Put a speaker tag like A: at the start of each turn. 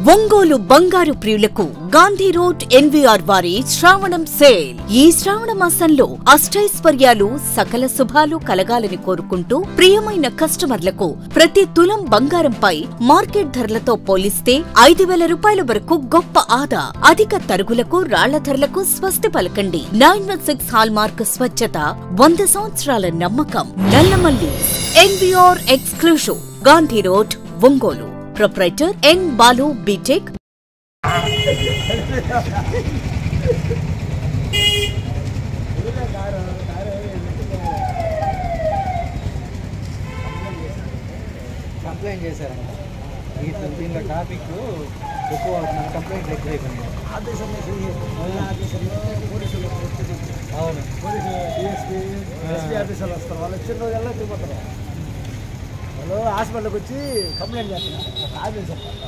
A: ఒంగోలు బంగారు ప్రియులకు Gandhi road NVR వారి శ్రావణం సేల్ ఈ శ్రావణ మాసంలో అష్టైశ్వర్యాలు సకల శుభాలు కలగాలని కోరుకుంటూ ప్రియమైన కస్టమర్లకు ప్రతి తులం బంగారంపై మార్కెట్ ధరలతో పోలిస్తే ఐదు వేల రూపాయల వరకు గొప్ప ఆదా అధిక తరుగులకు రాళ్ల ధరలకు స్వస్తి పలకండి nine one six hallmark స్వచ్ఛత వంద సంవత్సరాల నమ్మకం Nallamalli NVR exclusive Gandhi road Ongole proprietor N Balu B Tech
B: complaint చేశారంట ఈ దీనిలో టాపిక్ ఎక్కువ అవుతుంది కంప్లైంట్లు ఎక్కువ అయిపోయినాయి అవును
C: పోలీసు డిఎస్పీ ఎస్పీ ఆఫీసర్లు వస్తారు వాళ్ళు వచ్చిన రోజల్లా తిరుగుతారు వాళ్ళు హాస్పిటల్కి వచ్చి కంప్లైంట్ చేస్తున్నారు ఆఫీసర్